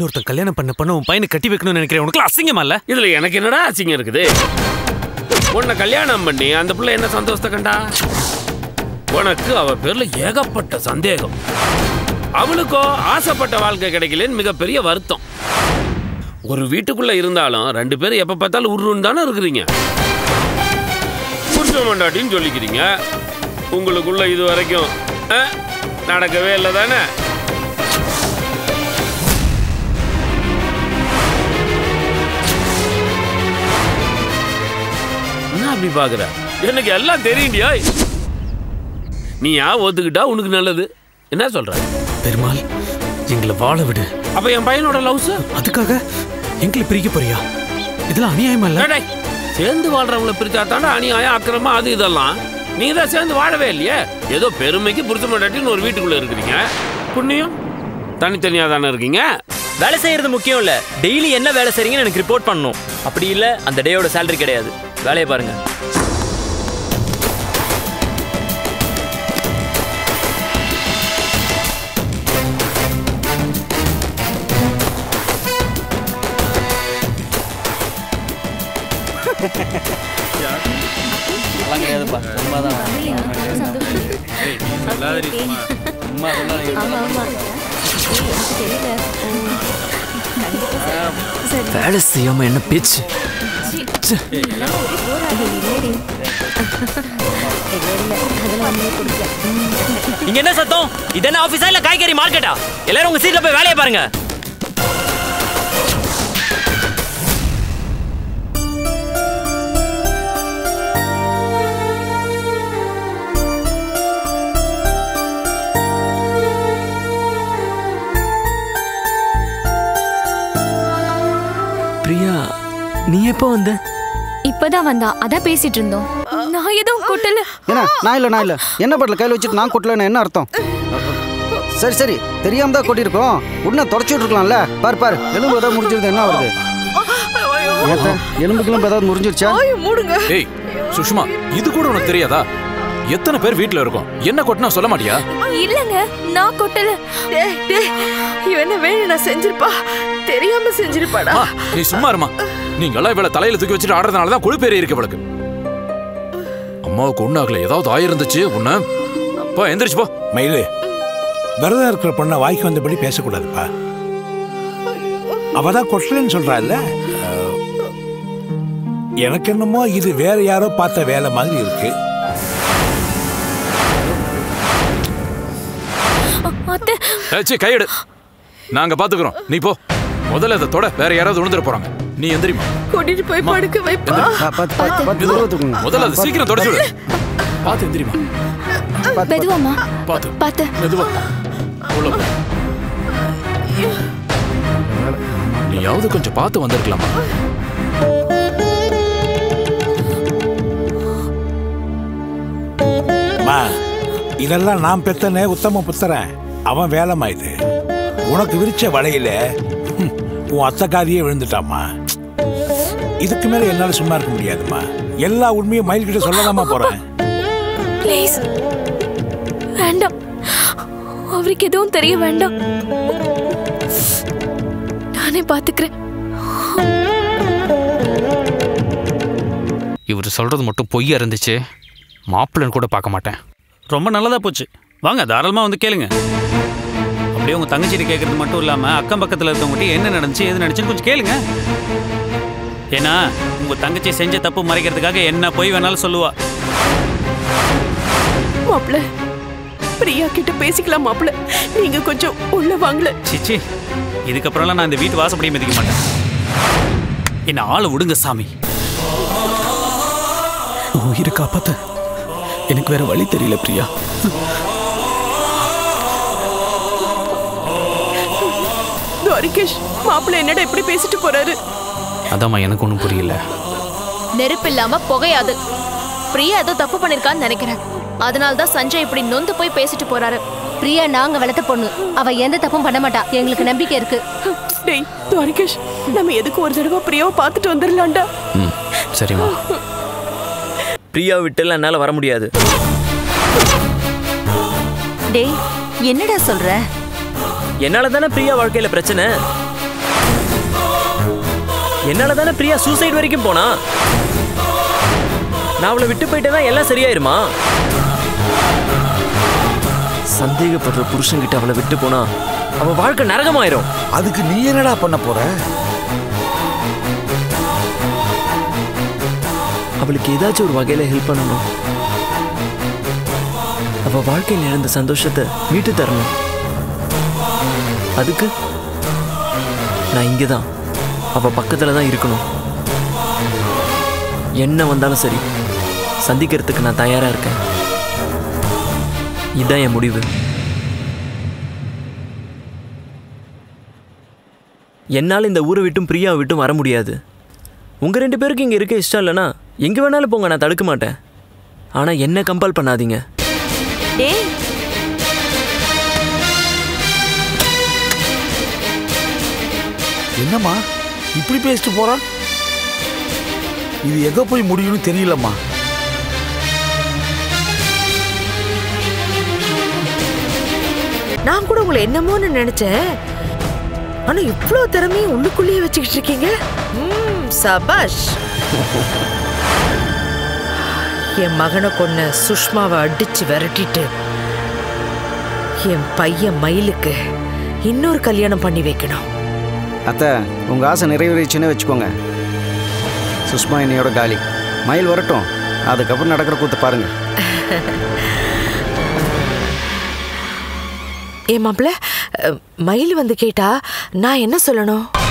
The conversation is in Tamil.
இன்னொருத்தன் கல்யாணம் பண்ண பண்ண உன் பையனை கட்டி வைக்கணும்னு நினைக்கிறேன் உனக்கு அசிங்கமா இல்ல இதுல எனக்கு என்னடா அசிங்கம் இருக்குது உன்னை கல்யாணம் பண்ணி அந்த பிள்ளை என்ன சந்தோஷத்தை கண்டா உனக்கு அவ பேர்ல ஏகப்பட்ட சந்தேகம் அவளுக்கோ ஆசைப்பட்ட வாழ்க்கை கிடைக்கலன்னு மிகப்பெரிய வருத்தம் ஒரு வீட்டுக்குள்ள இருந்தாலும் ரெண்டு பேரும் எப்ப பார்த்தாலும் உருன்னு தானே இருக்கிறீங்க புருஷ மண்டாட்டின்னு சொல்லிக்கிறீங்க உங்களுக்குள்ள இது வரைக்கும் அஹ், நடக்கவே இல்லை தானே என்ன அப்படி பாக்குற எனக்கு எல்லாம் தெரியுண்டியா நீ யா ஒத்துக்கிட்டா உனக்கு நல்லது என்ன சொல்ற பெருமாள் எங்களை வாழ விடு அப்ப என் பையனோட லவ்ஸ் அதுக்காக எங்களை பிரிக்க போறியா இதெல்லாம் அநியாயமா இல்ல சேர்ந்து வாழ்றவங்கள பிரிச்சா தானே அநியாயம் அக்கிரமா அது இதெல்லாம் நீங்க தான் சேர்ந்து வாழவே இல்லையே ஏதோ பெருமைக்கு புருஷ மாட்டாட்டின்னு ஒரு வீட்டுக்குள்ள இருக்கிறீங்க புண்ணியம் தனித்தனியா தானே இருக்கீங்க வேலை செய்யறது முக்கியம் இல்ல டெய்லி என்ன வேலை செய்றீங்கன்னு எனக்கு ரிப்போர்ட் பண்ணணும் அப்படி இல்ல அந்த டேயோட சேலரி கிடையாது வேலையை பாருங்க வேலை செய்யாம என்ன பேச்சு இங்க என்ன சத்தம் இது என்ன ஆபீஸா இல்ல காய்கறி மார்க்கெட்டா எல்லாரும் உங்க சீட்ல போய் வேலையை பாருங்க பிரியா நீ எப்போ வந்த இப்பதான் வந்தா அதான் பேசிட்டு இருந்தோம் நான் எதுவும் கொட்டல என்ன நான் இல்லை நான் இல்லை என்ன பட்டல கையில் வச்சுட்டு நான் கொட்டலன்னு என்ன அர்த்தம் சரி சரி தெரியாம தான் கொட்டியிருக்கோம் உடனே தொடச்சி விட்டுருக்கலாம்ல பாரு பாரு எலும்பு ஏதாவது முடிஞ்சிருது என்ன வருது ஏத்த எலும்பு கிளம்பு ஏதாவது முடிஞ்சிருச்சா மூடுங்க ஏய் சுஷ்மா இது கூட உனக்கு தெரியாதா எத்தனை பேர் வீட்ல இருக்கோம் என்ன கொட்டினா சொல்ல மாட்டியா இல்லங்க நான் கொட்டல டேய் டேய் இவன் என்ன வேணும் நான் செஞ்சிருப்பா தெரியாம செஞ்சிருப்பாடா ஆ, நீ சும்மா இருமா நீங்க எல்லாம் இவளை தலையில தூக்கி வச்சுட்டு ஆடுறதுனால தான் கொழுப்பேறி இருக்கு இவளுக்கு அம்மாவுக்கு ஒண்ணாகல ஏதாவது ஆயிருந்துச்சு உன்ன போ எந்திரிச்சு போ மயிலு விரதம் இருக்கிற பொண்ணை வாய்க்கு வந்தபடி பேசக்கூடாதுப்பா அவ தான் கொட்டலன்னு சொல்றாள்ல அஹ், எனக்கு என்னமோ இது வேற யாரோ பார்த்த வேலை மாதிரி இருக்கு அத்தை ஏய், சீ, கையெடு நாங்க பாத்துக்கிறோம் நீ போ முதல்ல அதை தொட வேற யாராவது விழுந்துட போறாங்க நீ எந்திரிமா கூட்டிட்டு போய் படுக்க வைப்பா பார்த்து பார்த்து பார்த்து மெதுவா தூக்குங்க. முதல்ல அதை சீக்கிரம் தொடச்சு விடு பாத்து எந்திரிமா மெதுவாமா பாத்து பார்த்து மெதுவா உள்ள போ. நீயாவது கொஞ்சம் பார்த்து வந்திருக்கலாமா அம்மா இதெல்லாம் நான் பெத்தனே உத்தம புத்தரன் அவன் வேலைமா இது உனக்கு விரிச்ச வலையில ஹம், உன் அத்தைக்காரியே விழுந்துட்டாம்மா இதுக்கு மேல என்னால சும்மா இருக்க முடியாதும்மா எல்லா உண்மையும் மயில் கிட்ட சொல்லதாம்மா போறேன் ப்ளீஸ் வேண்டாம் அவருக்கு எதுவும் தெரிய வேண்டாம் நானே பாத்துக்கிறேன் இவர் சொல்றது மட்டும் பொய்யா இருந்துச்சு மாப்பிள்ளன்னு கூட பார்க்க மாட்டேன் ரொம்ப நல்லதா போச்சு வாங்க தாராளமா வந்து கேளுங்க அப்படியே உங்க தங்கச்சிட்டு கேட்கறது மட்டும் இல்லாம அக்கம் பக்கத்துல இருக்கவங்ககிட்ட என்ன நடந்துச்சு எது நடந்துச்சுன்னு கொஞ்சம் கேளுங்க ஏன்னா உங்க தங்கச்சி செஞ்ச தப்பு மறைக்கிறதுக்காக என்ன போய் வேணாலும் சொல்லுவா மாப்பிள பிரியா கிட்ட பேசிக்கலாம் மாப்பிள நீங்க கொஞ்சம் உள்ள வாங்கல சிச்சி இதுக்கப்புறம்லாம் நான் இந்த வீட்டு வாசப்படியை மிதிக்க மாட்டேன் என்ன ஆளை விடுங்க சாமி உன் உயிரை காப்பாத்த எனக்கு வேற வழி தெரியல பிரியா துவாரிகேஷ் மாப்பிள என்னடா இப்படி பேசிட்டு போறாரு அதாம்மா எனக்கு ஒன்றும் புரியல நெருப்பு இல்லாம புகையாது பிரியா ஏதோ தப்பு பண்ணிருக்கான்னு நினைக்கிறேன் அதனால தான் சஞ்சய் இப்படி நொந்து போய் பேசிட்டு போறாரு பிரியா நாங்க வளர்த்த பொண்ணு அவ எந்த தப்பும் பண்ண மாட்டா எங்களுக்கு நம்பிக்கை இருக்கு டேய் துவாரிகேஷ் நம்ம எதுக்கு ஒரு தடவை பிரியாவை பார்த்துட்டு வந்துடலாம்டா ம் சரிம்மா பிரியா விட்டுல என்னால வர முடியாது டேய் என்னடா சொல்ற என்னால தானே பிரியா வாழ்க்கையில பிரச்சனை என்னால தானே பிரியா சூசைட் வரைக்கும் போனா நான் அவளை விட்டு போயிட்டேன்னா எல்லாம் சரியாயிருமா சந்தேகப்படுற புருஷன்கிட்ட அவளை விட்டு போனா அவ வாழ்க்கை நரகமாயிரும் அதுக்கு நீ என்னடா பண்ண போற அவளுக்கு ஏதாச்சும் ஒரு வகையில ஹெல்ப் பண்ணணும் அவ வாழ்க்கையில் இழந்த சந்தோஷத்தை மீட்டு தரணும் அதுக்கு நான் இங்கே தான் அவ பக்கத்துல தான் இருக்கணும் என்ன வந்தாலும் சரி சந்திக்கிறதுக்கு நான் தயாரா இருக்கேன் இதுதான் என் முடிவு என்னால் இந்த ஊரை விட்டும் பிரியாவை விட்டும் வர முடியாது உங்க ரெண்டு பேருக்கு இங்க இருக்க இஷ்டம் இல்லைன்னா எங்க வேணாலும் போங்க நான் தடுக்க மாட்டேன் ஆனா என்ன கம்பல் பண்ணாதீங்க ஏய் என்னம்மா இப்படி பேசிட்டு போறான் இது எங்க போய் முடியும்னு தெரியலம்மா நான் கூட உங்களை என்னமோன்னு நினைச்சேன் ஆனா இவ்வளவு திறமையும் உள்ளுக்குள்ளேயே வச்சுக்கிட்டு இருக்கீங்க ம், சபாஷ் என் மகனை கொன்ன சுஷ்மாவை அடிச்சு விரட்டிட்டு என் பையன் மயிலுக்கு இன்னொரு கல்யாணம் பண்ணி வைக்கணும் அத்தை உங்கள் ஆசை நிறைவேறிச்சுன்னு வச்சுக்கோங்க சுஷ்மா இன்னையோட காலி மயில் வரட்டும் அதுக்கப்புறம் நடக்கிற கூத்து பாருங்க ஏ மாப்பிள்ள மயில் வந்து கேட்டா நான் என்ன சொல்லணும்